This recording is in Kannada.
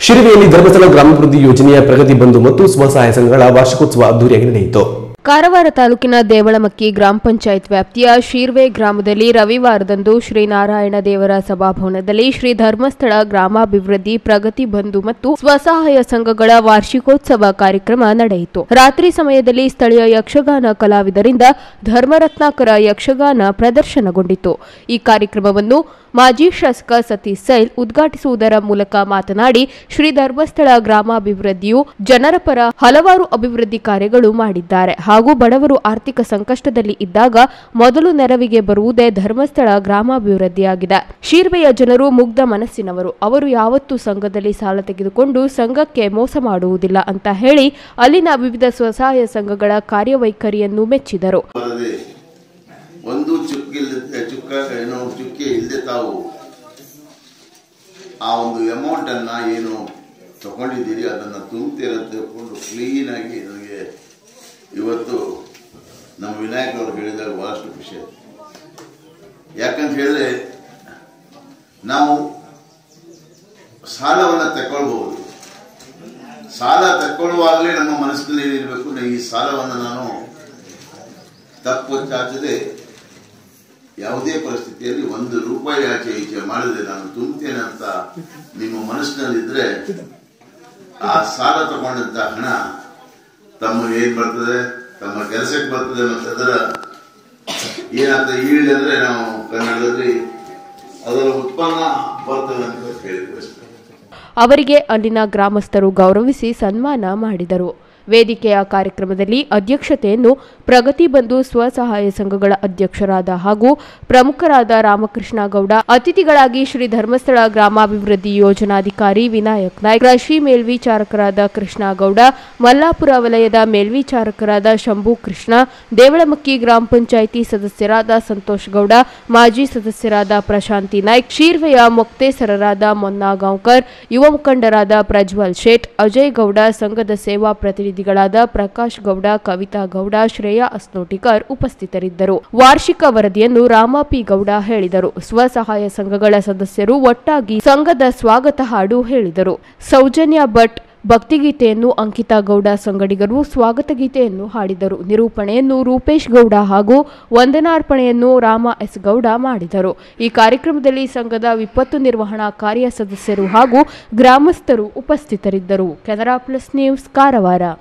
ಶಿರವಿಯಲ್ಲಿ ಧರ್ಮಸ್ಥಳ ಗ್ರಾಮಾಭಿವೃದ್ಧಿ ಯೋಜನೆಯ ಪ್ರಗತಿ ಬಂಧು ಮತ್ತು ಸ್ವಸಹಾಯ ಸಂಘಗಳ ವಾರ್ಷಿಕೋತ್ಸವ ಅದ್ದೂರಿಯಾಗಿ ನಡೆಯಿತು ಕಾರವಾರ ತಾಲೂಕಿನ ದೇವಳಮಕ್ಕಿ ಗ್ರಾಮ ಪಂಚಾಯತ್ ವ್ಯಾಪ್ತಿಯ ಶೀರ್ವೆ ಗ್ರಾಮದಲ್ಲಿ ರವಿವಾರದಂದು ಶ್ರೀನಾರಾಯಣ ದೇವರ ಸಭಾಭವನದಲ್ಲಿ ಶ್ರೀ ಧರ್ಮಸ್ಥಳ ಗ್ರಾಮಾಭಿವೃದ್ಧಿ ಪ್ರಗತಿ ಬಂಧು ಮತ್ತು ಸ್ವಸಹಾಯ ಸಂಘಗಳ ವಾರ್ಷಿಕೋತ್ಸವ ಕಾರ್ಯಕ್ರಮ ನಡೆಯಿತು ರಾತ್ರಿ ಸಮಯದಲ್ಲಿ ಸ್ಥಳೀಯ ಯಕ್ಷಗಾನ ಕಲಾವಿದರಿಂದ ಧರ್ಮರತ್ನಾಕರ ಯಕ್ಷಗಾನ ಪ್ರದರ್ಶನಗೊಂಡಿತು ಈ ಕಾರ್ಯಕ್ರಮವನ್ನು ಮಾಜಿ ಶಾಸಕ ಸತೀಶ್ ಸೈಲ್ ಉದ್ಘಾಟಿಸುವುದರ ಮೂಲಕ ಮಾತನಾಡಿ ಶ್ರೀ ಧರ್ಮಸ್ಥಳ ಗ್ರಾಮಾಭಿವೃದ್ಧಿಯು ಜನರ ಪರ ಹಲವಾರು ಅಭಿವೃದ್ಧಿ ಕಾರ್ಯಗಳು ಮಾಡಿದ್ದಾರೆ ಹಾಗೂ ಬಡವರು ಆರ್ಥಿಕ ಸಂಕಷ್ಟದಲ್ಲಿ ಇದ್ದಾಗ ಮೊದಲು ನೆರವಿಗೆ ಬರುವುದೇ ಧರ್ಮಸ್ಥಳ ಗ್ರಾಮಾಭಿವೃದ್ಧಿಯಾಗಿದೆ ಶೀರ್ವೆಯ ಜನರು ಮುಗ್ಧ ಮನಸ್ಸಿನವರು ಅವರು ಯಾವತ್ತೂ ಸಂಘದಲ್ಲಿ ಸಾಲ ತೆಗೆದುಕೊಂಡು ಸಂಘಕ್ಕೆ ಮೋಸ ಮಾಡುವುದಿಲ್ಲ ಅಂತ ಹೇಳಿ ಅಲ್ಲಿನ ವಿವಿಧ ಸ್ವಸಹಾಯ ಸಂಘಗಳ ಕಾರ್ಯವೈಖರಿಯನ್ನು ಮೆಚ್ಚಿದರು ಬರದೆ ಒಂದು ಚುಕ್ಕಿಲ್ಲದೆ ಚುಕ್ಕ ಏನು ಚುಕ್ಕೆ ಇಲ್ಲದೆ ತಾವು ಆ ಒಂದು ಅಮೌಂಟ್ ಅನ್ನ ಏನು ತಗೊಂಡಿದ್ದೀರಿ ಅದನ್ನ ತುಂಬ್ತೀರ ಅಂತ ತಿಳ್ಕೊಂಡು ಕ್ಲೀನ್ ಆಗಿ ನನಗೆ ಇವತ್ತು ನಮ್ಮ ವಿನಾಯಕ್ ಅವರು ಹೇಳಿದಾಗ ಬಹಳಷ್ಟು ಖುಷಿ ಆಯ್ತು ಯಾಕಂತ ಹೇಳಿದ್ರೆ ನಾವು ಸಾಲವನ್ನು ತಗೊಳ್ಬಹುದು ಸಾಲ ತಗೊಳ್ಳುವಾಗಲೇ ನಮ್ಮ ಮನಸ್ಸಿನಲ್ಲಿ ಏನಿರಬೇಕು ಈ ಸಾಲವನ್ನು ನಾನು ತಪ್ಪು ಚಾಚದೆ ಯಾವುದೇ ಪರಿಸ್ಥಿತಿಯಲ್ಲಿ ಒಂದು ರೂಪಾಯಿ ಆಚೆ ಈಚೆ ಮಾಡಿದ್ರೆ ನಾನು ತುಂಬುತ್ತೇನೆ ಅಂತ ನಿಮ್ಮ ಮನಸ್ಸಿನಲ್ಲಿದ್ರೆ ಆ ಸಾಲ ತಗೊಂಡಂತ ಹಣ ತಮ್ಮ ಏನ್ ಬರ್ತದೆ ತಮ್ಮ ಕೆಲಸಕ್ಕೆ ಬರ್ತದೆ ಮತ್ತೆ ಅದರ ಏನಾಗ್ತದೆ ಈಲ್ಡ್ ಅಂದ್ರೆ ನಾವು ಕನ್ನಡದಲ್ಲಿ ಅದರ ಉತ್ಪನ್ನ ಬರ್ತದೆ ಅಂತ ಹೇಳಿ ಬಯಸ್ತೇನೆ ಅವರಿಗೆ ಅಲ್ಲಿನ ಗ್ರಾಮಸ್ಥರು ಗೌರವಿಸಿ ಸನ್ಮಾನ ಮಾಡಿದರು ವೇದಿಕೆಯ ಕಾರ್ಯಕ್ರಮದಲ್ಲಿ ಅಧ್ಯಕ್ಷತೆಯನ್ನು ಪ್ರಗತಿ ಬಂಧು ಸ್ವಸಹಾಯ ಸಂಘಗಳ ಅಧ್ಯಕ್ಷರಾದ ಹಾಗೂ ಪ್ರಮುಖರಾದ ರಾಮಕೃಷ್ಣ ಗೌಡ ಅತಿಥಿಗಳಾಗಿ ಶ್ರೀ ಧರ್ಮಸ್ಥಳ ಗ್ರಾಮಾಭಿವೃದ್ಧಿ ಯೋಜನಾಧಿಕಾರಿ ವಿನಾಯಕ್ ನಾಯ್ಕ್ ಕೃಷಿ ಮೇಲ್ವಿಚಾರಕರಾದ ಕೃಷ್ಣ ಗೌಡ ಮಲ್ಲಾಪುರ ವಲಯದ ಮೇಲ್ವಿಚಾರಕರಾದ ಶಂಭು ಕೃಷ್ಣ ದೇವಳಮಕ್ಕಿ ಗ್ರಾಮ ಪಂಚಾಯಿತಿ ಸದಸ್ಯರಾದ ಸಂತೋಷ್ ಗೌಡ ಮಾಜಿ ಸದಸ್ಯರಾದ ಪ್ರಶಾಂತಿ ನಾಯ್ಕ್ ಶೀರ್ವೆಯ ಮೊಕ್ತೇಸರರಾದ ಮೊನ್ನಾಗಾಂವ್ಕರ್ ಯುವ ಮುಖಂಡರಾದ ಪ್ರಜ್ವಲ್ ಶೇಟ್ ಅಜಯ್ ಗೌಡ ಸಂಘದ ಸೇವಾ ಪ್ರತಿನಿಧಿಗಳಾದ ಪ್ರಕಾಶ್ ಗೌಡ ಕವಿತಾ ಗೌಡ ಶ್ರೇಯಾ ಅಸ್ನೋಟಿಕರ್ ಉಪಸ್ಥಿತರಿದ್ದರು ವಾರ್ಷಿಕ ವರದಿಯನ್ನು ರಾಮ ಪಿ ಗೌಡ ಹೇಳಿದರು ಸ್ವಸಹಾಯ ಸಂಘಗಳ ಸದಸ್ಯರು ಒಟ್ಟಾಗಿ ಸಂಘದ ಸ್ವಾಗತ ಹಾಡು ಹೇಳಿದರು ಸೌಜನ್ಯ ಭಟ್ ಭಕ್ತಿಗೀತೆಯನ್ನು ಅಂಕಿತಾ ಗೌಡ ಸಂಗಡಿಗರು ಸ್ವಾಗತ ಗೀತೆಯನ್ನು ಹಾಡಿದರು ನಿರೂಪಣೆಯನ್ನು ರೂಪೇಶ್ ಗೌಡ ಹಾಗೂ ವಂದನಾರ್ಪಣೆಯನ್ನು ರಾಮ ಎಸ್ ಗೌಡ ಮಾಡಿದರು ಈ ಕಾರ್ಯಕ್ರಮದಲ್ಲಿ ಸಂಘದ ವಿಪತ್ತು ನಿರ್ವಹಣಾ ಕಾರ್ಯ ಸದಸ್ಯರು ಹಾಗೂ ಗ್ರಾಮಸ್ಥರು ಉಪಸ್ಥಿತರಿದ್ದರು ಕೆನರಾ ಪ್ಲಸ್ ನ್ಯೂಸ್ ಕಾರವಾರ